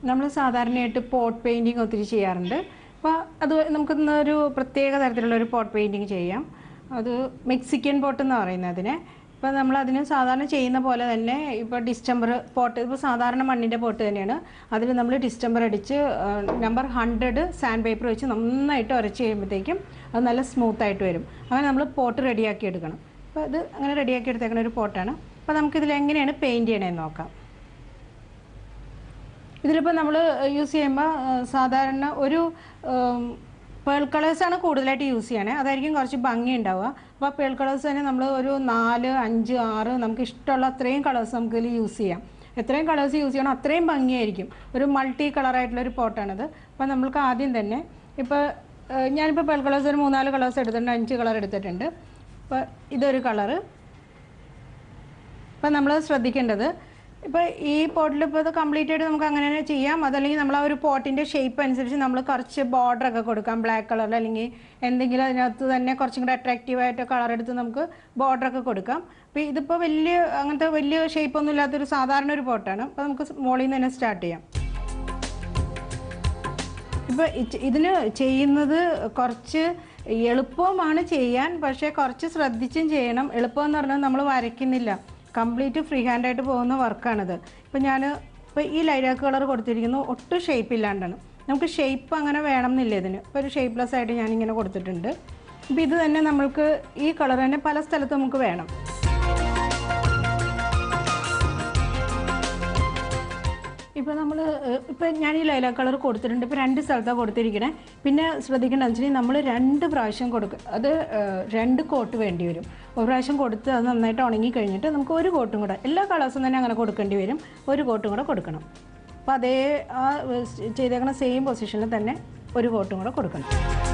നമ്മൾ സാധാരണയായിട്ട് pot painting ഒത്തിരി ചെയ്യാറുണ്ട് അപ്പോൾ അത് നമുക്കിന്ന് ഒരു പ്രത്യേക തരത്തിലുള്ള ഒരു പോട്ട് പെയിൻറ്റിങ് ചെയ്യാം അത് മെക്സിക്കൻ പോട്ട് എന്ന് പറയുന്നത് അതിനെ ഇപ്പോൾ നമ്മൾ അതിന് സാധാരണ ചെയ്യുന്ന പോലെ തന്നെ ഇപ്പോൾ ഡിസ്റ്റംബർ പോട്ട് ഇപ്പോൾ സാധാരണ മണ്ണിൻ്റെ പോട്ട് തന്നെയാണ് അതിൽ നമ്മൾ ഡിസ്റ്റംബർ അടിച്ച് നമ്പർ ഹൺഡ്രഡ് സാൻഡ് പേപ്പർ വെച്ച് നന്നായിട്ട് ഉരച്ച് കഴിയുമ്പോഴത്തേക്കും അത് നല്ല സ്മൂത്ത് ആയിട്ട് വരും അങ്ങനെ നമ്മൾ പോട്ട് റെഡിയാക്കി എടുക്കണം അപ്പോൾ അത് അങ്ങനെ റെഡിയാക്കി എടുത്തേക്കുന്ന ഒരു പോട്ടാണ് അപ്പോൾ നമുക്കിതിൽ എങ്ങനെയാണ് പെയിൻറ്റ് ചെയ്യണമെന്ന് നോക്കാം ഇതിലിപ്പോൾ നമ്മൾ യൂസ് ചെയ്യുമ്പോൾ സാധാരണ ഒരു പേൾ കളേഴ്സാണ് കൂടുതലായിട്ട് യൂസ് ചെയ്യണേ അതായിരിക്കും കുറച്ച് ഭംഗി ഉണ്ടാവുക അപ്പോൾ പേൾ കളേഴ്സ് തന്നെ നമ്മൾ ഒരു നാല് അഞ്ച് ആറ് നമുക്ക് ഇഷ്ടമുള്ള അത്രയും കളേഴ്സ് നമുക്ക് ഇതിൽ യൂസ് ചെയ്യാം എത്രയും കളേഴ്സ് യൂസ് ചെയ്യണം അത്രയും ഭംഗിയായിരിക്കും ഒരു മൾട്ടി കളറായിട്ടുള്ള ഒരു പോട്ടാണിത് അപ്പോൾ നമ്മൾക്ക് ആദ്യം തന്നെ ഇപ്പോൾ ഞാനിപ്പോൾ പേൾ കളേഴ്സ് ഒരു മൂന്നാല് കളേഴ്സ് എടുത്തിട്ടുണ്ട് അഞ്ച് കളർ എടുത്തിട്ടുണ്ട് അപ്പോൾ ഇതൊരു കളറ് ഇപ്പം നമ്മൾ ശ്രദ്ധിക്കേണ്ടത് ഇപ്പോൾ ഈ പോട്ടിൽ ഇപ്പോൾ ഇത് കംപ്ലീറ്റ് ആയിട്ട് നമുക്ക് അങ്ങനെ തന്നെ ചെയ്യാം അതല്ലെങ്കിൽ നമ്മൾ ആ ഒരു പോട്ടിൻ്റെ ഷേപ്പ് അനുസരിച്ച് നമ്മൾ കുറച്ച് border ഒക്കെ കൊടുക്കാം ബ്ലാക്ക് കളറിൽ അല്ലെങ്കിൽ എന്തെങ്കിലും അതിനകത്ത് തന്നെ കുറച്ചും കൂടെ അട്രാക്റ്റീവ് ആയിട്ട് കളർ എടുത്ത് നമുക്ക് border ഒക്കെ കൊടുക്കാം അപ്പോൾ ഇതിപ്പോൾ വലിയ അങ്ങനത്തെ വലിയ ഷേപ്പ് ഒന്നും ഇല്ലാത്തൊരു സാധാരണ ഒരു പോട്ടാണ് അപ്പോൾ നമുക്ക് മുകളിൽ നിന്ന് തന്നെ സ്റ്റാർട്ട് ചെയ്യാം ഇപ്പോൾ ഇതിന് ചെയ്യുന്നത് കുറച്ച് എളുപ്പവുമാണ് ചെയ്യാൻ പക്ഷേ കുറച്ച് ശ്രദ്ധിച്ചും ചെയ്യണം എളുപ്പം എന്ന് പറഞ്ഞാൽ നമ്മൾ വരയ്ക്കുന്നില്ല കംപ്ലീറ്റ് ഫ്രീ ഹാൻഡായിട്ട് പോകുന്ന വർക്കാണിത് ഇപ്പോൾ ഞാൻ ഇപ്പോൾ ഈ ലൈലാക്ക് കളർ കൊടുത്തിരിക്കുന്നു ഒട്ടും ഷേപ്പ് ഇല്ലാണ്ടാണ് നമുക്ക് ഷേപ്പ് അങ്ങനെ വേണം എന്നില്ല ഇതിന് ഇപ്പോൾ ഒരു ഷേപ്പ്ലെസ് ആയിട്ട് ഞാനിങ്ങനെ കൊടുത്തിട്ടുണ്ട് അപ്പോൾ ഇത് തന്നെ നമ്മൾക്ക് ഈ കളർ തന്നെ പല സ്ഥലത്ത് നമുക്ക് വേണം ഇപ്പോൾ നമ്മൾ ഇപ്പോൾ ഞാൻ ഈ ലൈല കളർ കൊടുത്തിട്ടുണ്ട് ഇപ്പോൾ രണ്ട് സ്ഥലത്താണ് കൊടുത്തിരിക്കണേ പിന്നെ ശ്രദ്ധിക്കേണ്ടത് വെച്ചിട്ടുണ്ടെങ്കിൽ നമ്മൾ രണ്ട് പ്രാവശ്യം കൊടുക്കുക അത് ഏഹ്, രണ്ട് കോട്ട് വേണ്ടി വരും ഒരു പ്രാവശ്യം കൊടുത്ത് അത് നന്നായിട്ട് ഉണങ്ങി കഴിഞ്ഞിട്ട് നമുക്ക് ഒരു കോട്ടും കൂടെ എല്ലാ കളേഴ്സും തന്നെ അങ്ങനെ കൊടുക്കേണ്ടി വരും ഒരു കോട്ടും കൂടെ കൊടുക്കണം അപ്പോൾ അതേ ആ ഏഹ്, ചെയ്തേക്കണ സെയിം പൊസിഷനിൽ തന്നെ ഒരു കോട്ടും കൂടെ കൊടുക്കണം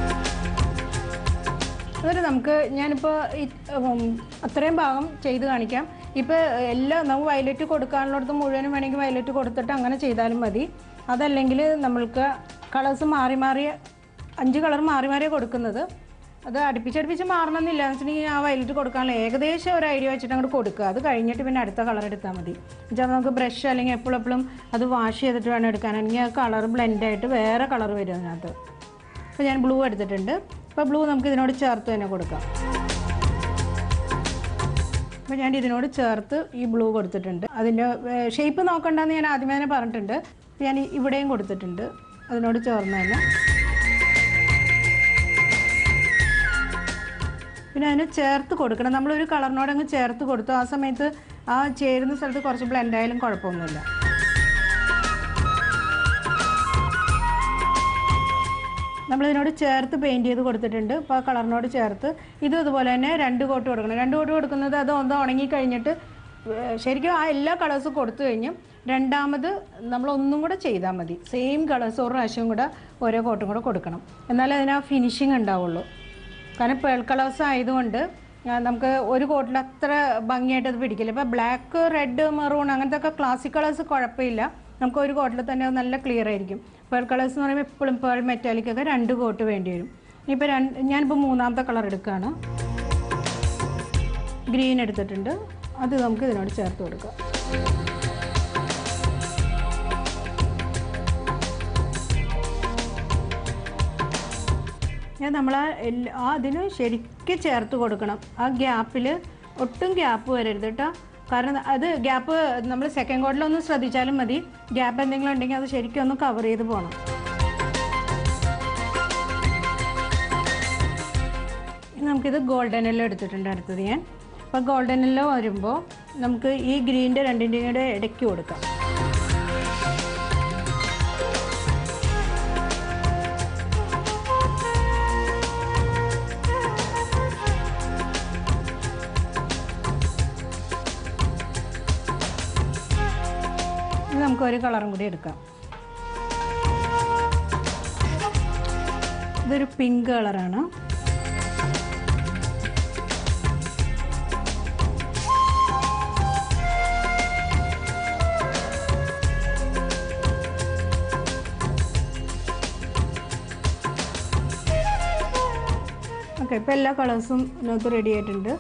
എന്നിട്ട് നമുക്ക് ഞാനിപ്പോൾ ഈ ഉം, അത്രയും ഭാഗം ചെയ്ത് കാണിക്കാം ഇപ്പോൾ എല്ലാം നമുക്ക് വയലറ്റ് കൊടുക്കാനുള്ളിടത്ത് മുഴുവനും വേണമെങ്കിൽ വയലറ്റ് കൊടുത്തിട്ട് അങ്ങനെ ചെയ്താലും മതി അതല്ലെങ്കിൽ നമ്മൾക്ക് കളേഴ്സ് മാറി മാറി അഞ്ച് കളർ മാറി മാറിയാണ് കൊടുക്കുന്നത് അത് അടുപ്പിച്ചടുപ്പിച്ച് മാറണമെന്നില്ല എന്ന് വെച്ചിട്ടുണ്ടെങ്കിൽ ആ വയലറ്റ് കൊടുക്കാനുള്ള ഏകദേശം ഒരു ഐഡിയ വെച്ചിട്ട് അങ്ങോട്ട് കൊടുക്കുക അത് കഴിഞ്ഞിട്ട് പിന്നെ അടുത്ത കളർ എടുത്താൽ മതി എന്നുവെച്ചാൽ നമുക്ക് ബ്രഷ് അല്ലെങ്കിൽ എപ്പോഴും എപ്പോഴും അത് വാഷ് ചെയ്തിട്ട് വേണം എടുക്കാനാണെങ്കിൽ ആ കളർ ബ്ലെൻഡായിട്ട് വേറെ കളർ വരും അതിനകത്ത് അപ്പോൾ ഞാൻ ബ്ലൂ എടുത്തിട്ടുണ്ട് അപ്പോൾ ബ്ലൂ നമുക്ക് ഇതിനോട് ചേർത്ത് തന്നെ കൊടുക്കാം അപ്പോൾ ഞാൻ ഇതിനോട് ചേർത്ത് ഈ ബ്ലൂ കൊടുത്തിട്ടുണ്ട് അതിൻ്റെ ഷേപ്പ് നോക്കണ്ടെന്ന് ഞാൻ ആദ്യമേ തന്നെ പറഞ്ഞിട്ടുണ്ട് അപ്പോൾ ഞാൻ ഇവിടെയും കൊടുത്തിട്ടുണ്ട് അതിനോട് ചേർന്ന് തന്നെ പിന്നെ അതിന് ചേർത്ത് കൊടുക്കണം നമ്മളൊരു കളറിനോട് അങ്ങ് ചേർത്ത് കൊടുത്തു ആ സമയത്ത് ആ ചേരുന്ന സ്ഥലത്ത് കുറച്ച് ബ്ലെൻഡ് ആയാലും കുഴപ്പമൊന്നുമില്ല നമ്മളിതിനോട് ചേർത്ത് പെയിൻറ് ചെയ്ത് കൊടുത്തിട്ടുണ്ട് അപ്പോൾ ആ കളറിനോട് ചേർത്ത് ഇതും അതുപോലെ തന്നെ രണ്ട് കോട്ട് കൊടുക്കണം രണ്ട് കോട്ട് കൊടുക്കുന്നത് അത് ഒന്ന് ഉണങ്ങി കഴിഞ്ഞിട്ട് ഏഹ് ശരിക്കും ആ എല്ലാ കളേഴ്സും കൊടുത്തു കഴിഞ്ഞ് രണ്ടാമത് നമ്മൾ ഒന്നും കൂടെ ചെയ്താൽ മതി സെയിം കളേഴ്സ് ഒരു പ്രാവശ്യം കൂടെ ഓരോ കോട്ടും കൂടെ കൊടുക്കണം എന്നാലേ അതിന് ആ ഫിനിഷിങ് ഉണ്ടാവുള്ളൂ കാരണം പേൾ കളേഴ്സ് ആയതുകൊണ്ട് ആ, നമുക്ക് ഒരു കോട്ടിൽ അത്ര ഭംഗിയായിട്ട് അത് പിടിക്കില്ല ഇപ്പോൾ ബ്ലാക്ക് റെഡ് മെറൂൺ അങ്ങനത്തെ ഒക്കെ ക്ലാസിക് കളേഴ്സ് കുഴപ്പമില്ല നമുക്ക് ഒരു കോട്ടിൽ തന്നെ അത് നല്ല ക്ലിയർ ആയിരിക്കും പേൾ കളേഴ്സ് എന്ന് പറയുമ്പോൾ എപ്പോഴും പേൾ മെറ്റാലിക് ഒക്കെ രണ്ട് കോട്ട് വേണ്ടി വരും ഇപ്പോൾ രണ്ട് ഞാനിപ്പോൾ മൂന്നാമത്തെ കളർ എടുക്കുകയാണ് ഗ്രീൻ എടുത്തിട്ടുണ്ട് അത് നമുക്ക് ഇതിനോട് ചേർത്ത് കൊടുക്കാം ഞാൻ നമ്മൾ ആ എല്ലാ ആ അതിന് ശരിക്കും ചേർത്ത് കൊടുക്കണം ആ ഗ്യാപ്പിൽ ഒട്ടും ഗ്യാപ്പ് വരരുത് കേട്ടോ കാരണം അത് ഗ്യാപ്പ് നമ്മൾ സെക്കൻഡ് കോഡിലൊന്ന് ശ്രദ്ധിച്ചാലും മതി ഗ്യാപ്പ് എന്തെങ്കിലും ഉണ്ടെങ്കിൽ അത് ശരിക്കും ഒന്ന് കവർ ചെയ്ത് പോകണം ഇനി നമുക്കിത് ഗോൾഡൻ എല്ലോ എടുത്തിട്ടുണ്ട് അടുത്തത് ഞാൻ അപ്പോൾ ഗോൾഡൻ എല്ലോ വരുമ്പോൾ നമുക്ക് ഈ ഗ്രീൻ്റെ രണ്ടിൻ്റെയും കൂടെ ഇടയ്ക്ക് കൊടുക്കാം ഇനി നമുക്ക് ഒരു കളറും കൂടി എടുക്കാം ഇതൊരു പിങ്ക് കളറാണ് ഓക്കെ ഇപ്പോൾ എല്ലാ കളേഴ്സും ഇതിനകത്ത് റെഡി ആയിട്ടുണ്ട്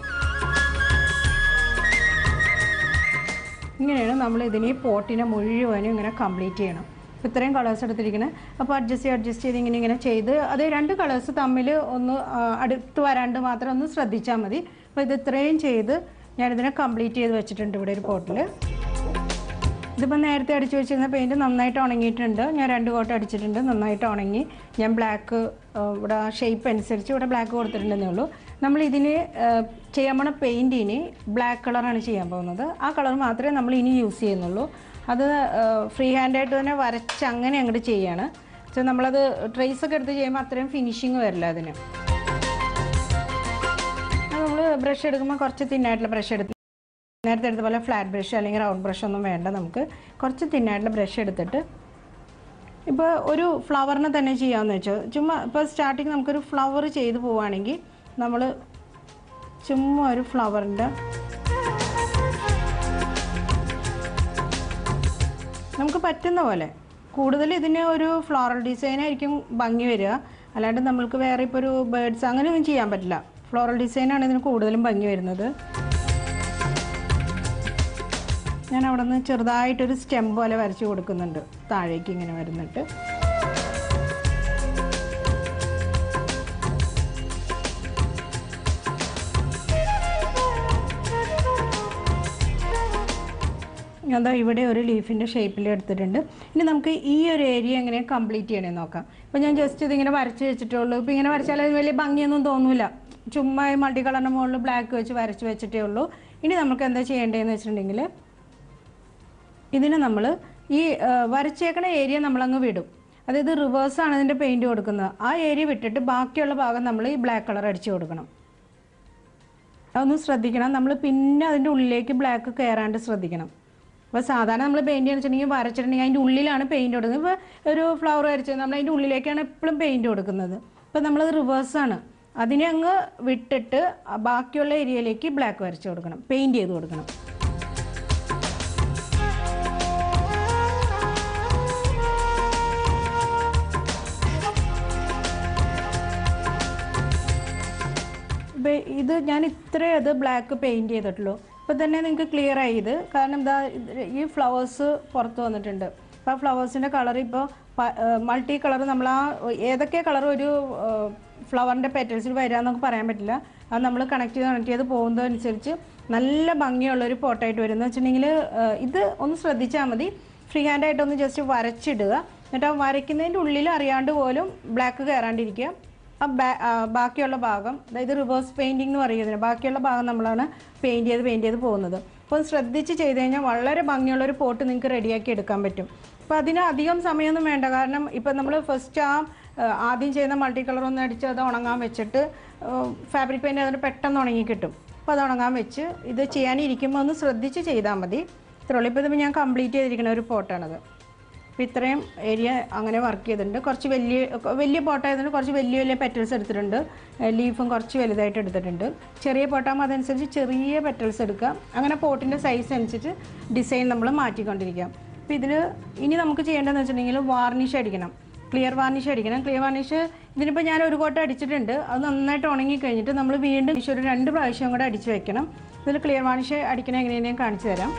ഇങ്ങനെയാണ് നമ്മൾ ഇതിനെ പോട്ടിനെ മുഴുവനും ഇങ്ങനെ കംപ്ലീറ്റ് ചെയ്യണം അപ്പോൾ ഇത്രയും കളേഴ്സ് എടുത്തിരിക്കുന്നത് അപ്പോൾ അഡ്ജസ്റ്റ് ചെയ്ത് അഡ്ജസ്റ്റ് ചെയ്ത് ഇങ്ങനെ ഇങ്ങനെ ചെയ്ത് അത് രണ്ട് കളേഴ്സ് തമ്മിൽ ഒന്ന് ആ, അടുത്ത് വരാണ്ട് മാത്രം ഒന്ന് ശ്രദ്ധിച്ചാൽ മതി അപ്പോൾ ഇത് ഇത്രയും ചെയ്ത് ഞാനിതിനെ കംപ്ലീറ്റ് ചെയ്ത് വെച്ചിട്ടുണ്ട് ഇവിടെ ഒരു പോട്ടിൽ ഇതിപ്പോൾ നേരത്തെ അടിച്ചു വെച്ചിരുന്ന പെയിൻറ്റ് നന്നായിട്ട് ഉണങ്ങിയിട്ടുണ്ട് ഞാൻ രണ്ട് കോട്ട് അടിച്ചിട്ടുണ്ട് നന്നായിട്ട് ഉണങ്ങി ഞാൻ ബ്ലാക്ക് ഇവിടെ ഷേപ്പ് അനുസരിച്ച് ഇവിടെ ബ്ലാക്ക് കൊടുത്തിട്ടുണ്ടെന്നേ ഉള്ളൂ നമ്മൾ ഇതിന് ഏഹ്, ചെയ്യാൻ പോണ പെയിൻറ്റിന് ബ്ലാക്ക് കളറാണ് ചെയ്യാൻ പോകുന്നത് ആ കളർ മാത്രമേ നമ്മൾ ഇനി യൂസ് ചെയ്യുന്നുള്ളൂ അത് ഫ്രീ ഹാൻഡായിട്ട് തന്നെ വരച്ച് അങ്ങനെ അങ്ങോട്ട് ചെയ്യാണ് പക്ഷേ നമ്മളത് ട്രേസ് ഒക്കെ എടുത്ത് ചെയ്യുമ്പോൾ അത്രയും ഫിനിഷിങ് വരില്ല അതിന് നമ്മൾ ബ്രഷ് എടുക്കുമ്പോൾ കുറച്ച് തിന്നായിട്ടുള്ള ബ്രഷ് എടുത്ത് നേരത്തെ എടുത്ത പോലെ ഫ്ലാറ്റ് ബ്രഷ് അല്ലെങ്കിൽ റൗണ്ട് ബ്രഷ് ഒന്നും വേണ്ട നമുക്ക് കുറച്ച് തിന്നായിട്ടുള്ള ബ്രഷ് എടുത്തിട്ട് ഇപ്പോൾ ഒരു ഫ്ലവറിനെ തന്നെ ചെയ്യാമെന്ന് വെച്ചോ ചുമ്മാ ഇപ്പോൾ സ്റ്റാർട്ടിങ് നമുക്കൊരു ഫ്ലവർ ചെയ്ത് പോവുകയാണെങ്കിൽ നമ്മൾ ചുമ്മാ ഒരു ഫ്ലവറിൻ്റെ നമുക്ക് പറ്റുന്ന പോലെ കൂടുതൽ ഇതിന് ഒരു ഫ്ലോറൽ ഡിസൈൻ ആയിരിക്കും ഭംഗി വരിക അല്ലാണ്ട് നമ്മൾക്ക് വേറെ ഇപ്പോൾ ഒരു ബേഡ്സ് അങ്ങനെയൊന്നും ചെയ്യാൻ പറ്റില്ല ഫ്ലോറൽ ഡിസൈനാണ് ഇതിന് കൂടുതലും ഭംഗി വരുന്നത് ഞാൻ അവിടെ നിന്ന് ചെറുതായിട്ടൊരു സ്റ്റെം പോലെ വരച്ച് കൊടുക്കുന്നുണ്ട് താഴേക്ക് ഇങ്ങനെ വരുന്നിട്ട് അതാ ഇവിടെ ഒരു ലീഫിൻ്റെ ഷേപ്പിൽ എടുത്തിട്ടുണ്ട് ഇനി നമുക്ക് ഈ ഒരു ഏരിയ എങ്ങനെ കംപ്ലീറ്റ് ചെയ്യണമെന്ന് നോക്കാം ഇപ്പോൾ ഞാൻ ജസ്റ്റ് ഇതിങ്ങനെ വരച്ച് വെച്ചിട്ടേ ഉള്ളൂ ഇപ്പോൾ ഇങ്ങനെ വരച്ചാൽ അത് വലിയ ഭംഗിയൊന്നും തോന്നില്ല ചുമ്മാ ഈ മൾട്ടി കളറിൻ്റെ മുകളിൽ ബ്ലാക്ക് വെച്ച് വരച്ച് വെച്ചിട്ടേ ഉള്ളൂ ഇനി നമുക്ക് എന്താ ചെയ്യേണ്ടതെന്ന് വെച്ചിട്ടുണ്ടെങ്കിൽ ഇതിന് നമ്മൾ ഈ ആ, വരച്ചേക്കണ ഏരിയ നമ്മളങ്ങ് വിടും അതായത് റിവേഴ്സാണ് ഇതിൻ്റെ പെയിൻറ്റ് കൊടുക്കുന്നത് ആ ഏരിയ വിട്ടിട്ട് ബാക്കിയുള്ള ഭാഗം നമ്മൾ ഈ ബ്ലാക്ക് കളർ അടിച്ചു കൊടുക്കണം അതൊന്ന് ശ്രദ്ധിക്കണം നമ്മൾ പിന്നെ അതിൻ്റെ ഉള്ളിലേക്ക് ബ്ലാക്ക് കയറാണ്ട് ശ്രദ്ധിക്കണം അപ്പോൾ സാധാരണ നമ്മൾ പെയിൻറ്റ് വെച്ചിട്ടുണ്ടെങ്കിൽ വരച്ചിട്ടുണ്ടെങ്കിൽ അതിൻ്റെ ഉള്ളിലാണ് പെയിൻറ്റ് കൊടുക്കുന്നത് ഇപ്പോൾ ഒരു ഫ്ലവർ വരച്ചത് നമ്മൾ അതിൻ്റെ ഉള്ളിലേക്കാണ് എപ്പോഴും പെയിൻറ്റ് കൊടുക്കുന്നത് ഇപ്പോൾ നമ്മളത് റിവേഴ്സാണ് അതിനെ അങ്ങ് വിട്ടിട്ട് ആ ബാക്കിയുള്ള ഏരിയയിലേക്ക് ബ്ലാക്ക് വരച്ച് കൊടുക്കണം പെയിൻറ്റ് ചെയ്ത് കൊടുക്കണം ഇപ്പം ഇത് ഞാൻ ഇത്രയും അത് ബ്ലാക്ക് പെയിൻറ്റ് ചെയ്തിട്ടുള്ളൂ ഇപ്പം തന്നെ നിങ്ങൾക്ക് ക്ലിയർ ആയി ഇത് കാരണം എന്താ ഇത് ഈ ഫ്ലവേഴ്സ് പുറത്ത് വന്നിട്ടുണ്ട് അപ്പോൾ ആ ഫ്ലവേഴ്സിൻ്റെ കളർ ഇപ്പോൾ മൾട്ടി കളർ നമ്മൾ ആ ഏതൊക്കെ കളർ ഒരു ഫ്ലവറിൻ്റെ പെറ്റൽസിൽ വരാമെന്നൊക്കെ പറയാൻ പറ്റില്ല അത് നമ്മൾ കണക്ട് ചെയ്ത് കണക്ട് ചെയ്ത് പോകുന്നതനുസരിച്ച് നല്ല ഭംഗിയുള്ള ഒരു പോട്ടായിട്ട് വരുന്നത് വെച്ചിട്ടുണ്ടെങ്കിൽ ഇത് ഒന്ന് ശ്രദ്ധിച്ചാൽ മതി ഫ്രീ ഹാൻഡായിട്ട് ഒന്ന് ജസ്റ്റ് വരച്ചിടുക എന്നിട്ട് ആ വരയ്ക്കുന്നതിൻ്റെ ഉള്ളിൽ അറിയാണ്ട് പോലും ബ്ലാക്ക് കയറാണ്ടിരിക്കുക ആ ബാ- ആ ബാക്കിയുള്ള ഭാഗം അതായത് റിവേഴ്സ് പെയിൻറ്റിംഗ് എന്ന് പറയുന്നതിന് ബാക്കിയുള്ള ഭാഗം നമ്മളാണ് പെയിൻറ്റ് ചെയ്ത് പെയിൻറ്റ് ചെയ്ത് പോകുന്നത് അപ്പോൾ അത് ശ്രദ്ധിച്ച് ചെയ്ത് കഴിഞ്ഞാൽ വളരെ ഭംഗിയുള്ള ഒരു പോട്ട് നിങ്ങൾക്ക് റെഡിയാക്കി എടുക്കാൻ പറ്റും അപ്പോൾ അതിന് അധികം സമയമൊന്നും വേണ്ട കാരണം ഇപ്പം നമ്മൾ ഫസ്റ്റ് ആ ആ, ആദ്യം ചെയ്യുന്ന മൾട്ടി കളർ ഒന്ന് അടിച്ച് അത് ഉണങ്ങാൻ വെച്ചിട്ട് ഫാബ്രിക് പെയിൻറ്റ് അതിന് പെട്ടെന്ന് ഉണങ്ങി കിട്ടും അപ്പോൾ അത് ഉണങ്ങാൻ വെച്ച് ഇത് ചെയ്യാനിരിക്കുമ്പോൾ ഒന്ന് ശ്രദ്ധിച്ച് ചെയ്താൽ മതി ഇത്രയുള്ളൂ ഇപ്പോൾ ഇതിപ്പോൾ ഞാൻ കംപ്ലീറ്റ് ചെയ്തിരിക്കുന്ന ഒരു പോട്ടാണത് അപ്പോൾ ഇത്രയും ഏരിയ അങ്ങനെ വർക്ക് ചെയ്തിട്ടുണ്ട് കുറച്ച് വലിയ വലിയ പോട്ടായതുകൊണ്ട് കുറച്ച് വലിയ വലിയ പെറ്റൽസ് എടുത്തിട്ടുണ്ട് ലീഫും കുറച്ച് വലുതായിട്ട് എടുത്തിട്ടുണ്ട് ചെറിയ പോട്ടാകുമ്പോൾ അതനുസരിച്ച് ചെറിയ പെറ്റൽസ് എടുക്കുക അങ്ങനെ പോട്ടിൻ്റെ സൈസ് അനുസരിച്ച് ഡിസൈൻ നമ്മൾ മാറ്റിക്കൊണ്ടിരിക്കാം അപ്പോൾ ഇതിൽ ഇനി നമുക്ക് ചെയ്യേണ്ടതെന്ന് വെച്ചിട്ടുണ്ടെങ്കിൽ വാർണിഷ് അടിക്കണം ക്ലിയർ വാർണിഷ് അടിക്കണം ക്ലിയർ വാർണിഷ് ഇതിനിപ്പോൾ ഞാൻ ഒരു കോട്ട അടിച്ചിട്ടുണ്ട് അത് നന്നായിട്ട് ഉണങ്ങി കഴിഞ്ഞിട്ട് നമ്മൾ വീണ്ടും ഒരു രണ്ട് പ്രാവശ്യം കൂടെ അടിച്ച് വെക്കണം ഇതിൽ ക്ലിയർ വാർണിഷ് അടിക്കണം എങ്ങനെയാണ് ഞാൻ കാണിച്ചു തരാം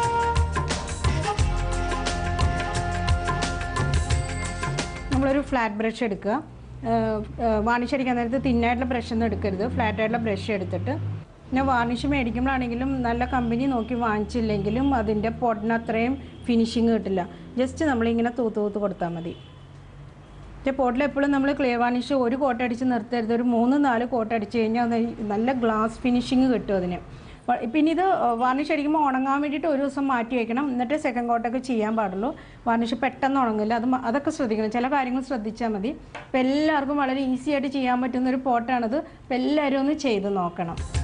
നമ്മളൊരു ഫ്ലാറ്റ് ബ്രഷ് എടുക്കുക വാർണിഷ് അടിക്കാൻ നേരത്ത് തിന്നായിട്ടുള്ള ബ്രഷ് ഒന്നും എടുക്കരുത് ഫ്ലാറ്റ് ആയിട്ടുള്ള ബ്രഷ് എടുത്തിട്ട് പിന്നെ വാർണിഷ് മേടിക്കുമ്പോഴാണെങ്കിലും നല്ല കമ്പനി നോക്കി വാങ്ങിച്ചില്ലെങ്കിലും അതിൻ്റെ പൊടിന് അത്രയും ഫിനിഷിങ് കിട്ടില്ല ജസ്റ്റ് നമ്മളിങ്ങനെ തൂത്ത് തൂത്ത് കൊടുത്താൽ മതി പക്ഷേ പോട്ടിൽ എപ്പോഴും നമ്മൾ ക്ലിയർ വാർണിഷ് ഒരു കോട്ട അടിച്ച് നിർത്തരുത് ഒരു മൂന്ന് നാല് കോട്ട അടിച്ച് കഴിഞ്ഞാൽ അത് നല്ല ഗ്ലാസ് ഫിനിഷിങ് കിട്ടും അതിന് വ- പിന്നെ ഇത് വാർണിഷ് അടിക്കുമ്പോൾ ഉണങ്ങാൻ വേണ്ടിയിട്ട് ഒരു ദിവസം മാറ്റി വെക്കണം എന്നിട്ട് സെക്കൻഡ് കോട്ടൊക്കെ ചെയ്യാൻ പാടുള്ളൂ വാർണിഷ് പെട്ടെന്ന് ഉണങ്ങില്ല അത് മ- അതൊക്കെ ശ്രദ്ധിക്കണം ചില കാര്യങ്ങൾ ശ്രദ്ധിച്ചാൽ മതി അപ്പോൾ എല്ലാവർക്കും വളരെ ഈസി ആയിട്ട് ചെയ്യാൻ പറ്റുന്ന ഒരു പോട്ടാണിത് അപ്പോൾ എല്ലാവരും ഒന്ന് ചെയ്ത് നോക്കണം